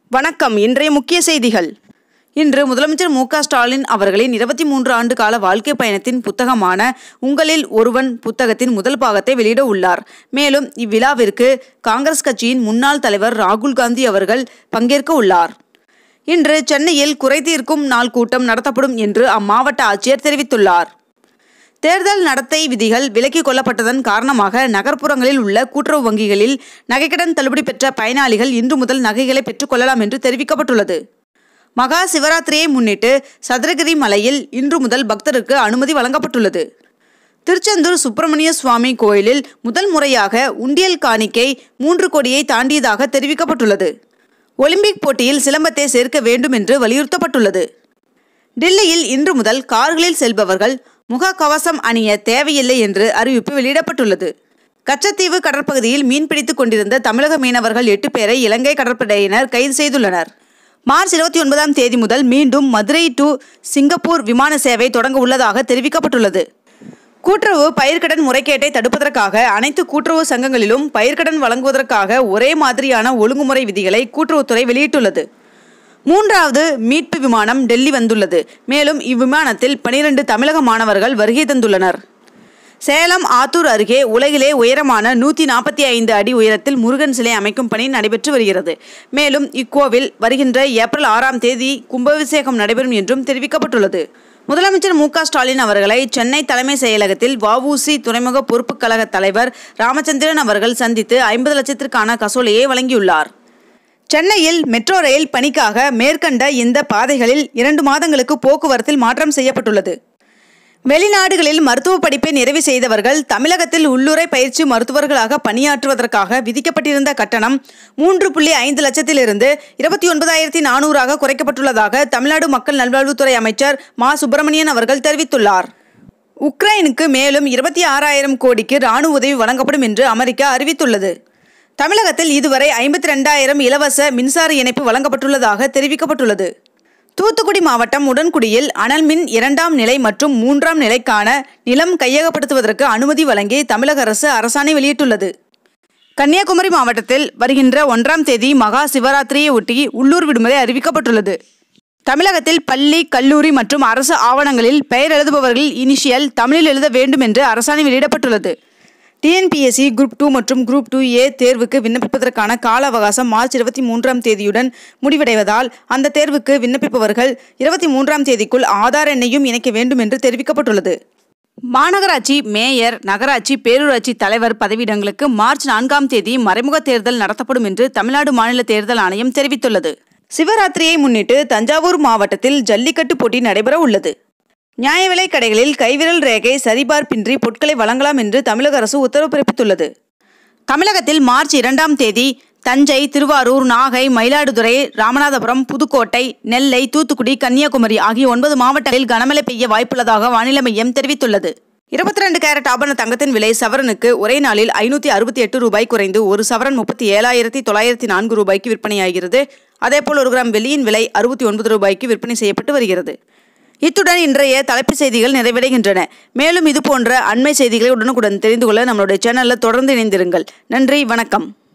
வணக்கம் இன்றைய முக்கிய செய்திகள் இன்று முதலமைச்சர் மு க ஸ்டாலின் அவர்களின் இருபத்தி மூன்று ஆண்டு கால வாழ்க்கை பயணத்தின் புத்தகமான உங்களில் ஒருவன் புத்தகத்தின் முதல் பாகத்தை வெளியிட உள்ளார் மேலும் இவ்விழாவிற்கு காங்கிரஸ் கட்சியின் முன்னாள் தலைவர் ராகுல் காந்தி அவர்கள் பங்கேற்க உள்ளார் இன்று சென்னையில் குறை தீர்க்கும் நாள் கூட்டம் நடத்தப்படும் என்று அம்மாவட்ட ஆட்சியர் தெரிவித்துள்ளார் தேர்தல் நடத்தை விதிகள் விலக்கிக் கொள்ளப்பட்டதன் காரணமாக நகர்ப்புறங்களில் உள்ள கூட்டுறவு வங்கிகளில் நகைக்கடன் தள்ளுபடி பெற்ற பயனாளிகள் இன்று முதல் நகைகளை பெற்றுக் கொள்ளலாம் என்று தெரிவிக்கப்பட்டுள்ளது மகா சிவராத்திரியை முன்னிட்டு சதுரகிரி மலையில் இன்று முதல் பக்தருக்கு அனுமதி வழங்கப்பட்டுள்ளது திருச்செந்தூர் சுப்பிரமணிய சுவாமி கோயிலில் முதல் முறையாக உண்டியல் காணிக்கை மூன்று கோடியை தாண்டியதாக தெரிவிக்கப்பட்டுள்ளது ஒலிம்பிக் போட்டியில் சிலம்பத்தை சேர்க்க வேண்டும் என்று வலியுறுத்தப்பட்டுள்ளது டில்லியில் இன்று முதல் கார்களில் செல்பவர்கள் முகக்கவசம் அணிய தேவையில்லை என்று அறிவிப்பு வெளியிடப்பட்டுள்ளது கச்சத்தீவு கடற்பகுதியில் மீன்பிடித்துக் கொண்டிருந்த தமிழக மீனவர்கள் எட்டு பேரை இலங்கை கடற்படையினர் கைது செய்துள்ளனர் மார்ச் இருபத்தி ஒன்பதாம் தேதி முதல் மீண்டும் மதுரை டு சிங்கப்பூர் விமான சேவை தொடங்க உள்ளதாக தெரிவிக்கப்பட்டுள்ளது கூட்டுறவு பயிர்க்கடன் முறைகேட்டை தடுப்பதற்காக அனைத்து கூட்டுறவு சங்கங்களிலும் பயிர்க்கடன் வழங்குவதற்காக ஒரே மாதிரியான ஒழுங்குமுறை விதிகளை கூட்டுறவுத்துறை வெளியிட்டுள்ளது மூன்றாவது மீட்பு விமானம் டெல்லி வந்துள்ளது மேலும் இவ்விமானத்தில் பனிரெண்டு தமிழக மாணவர்கள் வருகை தந்துள்ளனர் சேலம் ஆத்தூர் அருகே உலகிலே உயரமான நூற்றி நாற்பத்தி ஐந்து அடி உயரத்தில் முருகன் சிலை அமைக்கும் பணி நடைபெற்று வருகிறது மேலும் இக்கோவில் வருகின்ற ஏப்ரல் ஆறாம் தேதி கும்பாபிஷேகம் நடைபெறும் என்றும் தெரிவிக்கப்பட்டுள்ளது முதலமைச்சர் மு க ஸ்டாலின் அவர்களை சென்னை தலைமை செயலகத்தில் வஉசி துறைமுக பொறுப்புக் கழக தலைவர் ராமச்சந்திரன் அவர்கள் சந்தித்து ஐம்பது லட்சத்திற்கான கசோலையை வழங்கியுள்ளார் சென்னையில் மெட்ரோ ரயில் பணிக்காக மேற்கண்ட இந்த பாதைகளில் இரண்டு மாதங்களுக்கு போக்குவரத்தில் மாற்றம் செய்யப்பட்டுள்ளது வெளிநாடுகளில் மருத்துவ படிப்பை நிறைவு செய்தவர்கள் தமிழகத்தில் உள்ளுரை பயிற்சி மருத்துவர்களாக பணியாற்றுவதற்காக விதிக்கப்பட்டிருந்த கட்டணம் மூன்று புள்ளி ஐந்து லட்சத்திலிருந்து இருபத்தி ஒன்பதாயிரத்தி நானூறாக குறைக்கப்பட்டுள்ளதாக தமிழ்நாடு மக்கள் நல்வாழ்வுத்துறை அமைச்சர் மா சுப்பிரமணியன் அவர்கள் தெரிவித்துள்ளார் உக்ரைனுக்கு மேலும் இருபத்தி ஆறாயிரம் கோடிக்கு ராணுவ உதவி வழங்கப்படும் என்று அமெரிக்கா அறிவித்துள்ளது தமிழகத்தில் இதுவரை ஐம்பத்தி ரெண்டாயிரம் இலவச மின்சார இணைப்பு வழங்கப்பட்டுள்ளதாக தெரிவிக்கப்பட்டுள்ளது தூத்துக்குடி மாவட்டம் உடன்குடியில் அனல் மின் இரண்டாம் நிலை மற்றும் மூன்றாம் நிலைக்கான நிலம் கையகப்படுத்துவதற்கு அனுமதி வழங்கி தமிழக அரசு அரசாணை வெளியிட்டுள்ளது கன்னியாகுமரி மாவட்டத்தில் வருகின்ற ஒன்றாம் தேதி மகா சிவராத்திரியை ஒட்டி உள்ளூர் விடுமுறை அறிவிக்கப்பட்டுள்ளது தமிழகத்தில் பள்ளி கல்லூரி மற்றும் அரசு ஆவணங்களில் பெயர் எழுதுபவர்கள் இனிஷியல் தமிழில் எழுத வேண்டும் என்று அரசாணை வெளியிடப்பட்டுள்ளது டிஎன்பிஎஸ்சி குரூப் டூ மற்றும் குரூப் டூ ஏ தேர்வுக்கு விண்ணப்பிப்பதற்கான கால அவகாசம் மார்ச் இருபத்தி மூன்றாம் தேதியுடன் முடிவடைவதால் அந்த தேர்வுக்கு விண்ணப்பிப்பவர்கள் இருபத்தி மூன்றாம் தேதிக்குள் ஆதார் எண்ணையும் இணைக்க வேண்டும் என்று தெரிவிக்கப்பட்டுள்ளது மாநகராட்சி மேயர் நகராட்சி பேரூராட்சி தலைவர் பதவியிடங்களுக்கு மார்ச் நான்காம் தேதி மறைமுக தேர்தல் நடத்தப்படும் என்று தமிழ்நாடு மாநில தேர்தல் ஆணையம் தெரிவித்துள்ளது சிவராத்திரியை முன்னிட்டு தஞ்சாவூர் மாவட்டத்தில் ஜல்லிக்கட்டு போட்டி நடைபெற உள்ளது நியாய விலைக் கடைகளில் கைவிரல் ரேகை சரிபார்ப்பின்றி பொருட்களை வழங்கலாம் என்று தமிழக அரசு உத்தரவு பிறப்பித்துள்ளது தமிழகத்தில் மார்ச் இரண்டாம் தேதி தஞ்சை திருவாரூர் நாகை மயிலாடுதுறை ராமநாதபுரம் புதுக்கோட்டை நெல்லை தூத்துக்குடி கன்னியாகுமரி ஆகிய ஒன்பது மாவட்டங்களில் கனமழை பெய்ய வாய்ப்புள்ளதாக வானிலை மையம் தெரிவித்துள்ளது இருபத்தி ரெண்டு கேரட் ஆபண தங்கத்தின் விலை சவரனுக்கு ஒரே நாளில் ஐநூற்றி அறுபத்தி எட்டு ரூபாய் குறைந்து ஒரு சவரன் முப்பத்தி ஏழாயிரத்தி தொள்ளாயிரத்தி நான்கு ரூபாய்க்கு விற்பனையாகிறது அதேபோல் ஒரு கிராம் வெள்ளியின் விலை அறுபத்தி ஒன்பது ரூபாய்க்கு விற்பனை செய்யப்பட்டு வருகிறது இத்துடன் இன்றைய தலைப்புச் செய்திகள் நிறைவடைகின்றன மேலும் இது போன்ற அண்மை செய்திகளை உடனுக்குடன் தெரிந்து கொள்ள நம்மளுடைய சேனலில் தொடர்ந்து இணைந்திருங்கள் நன்றி வணக்கம்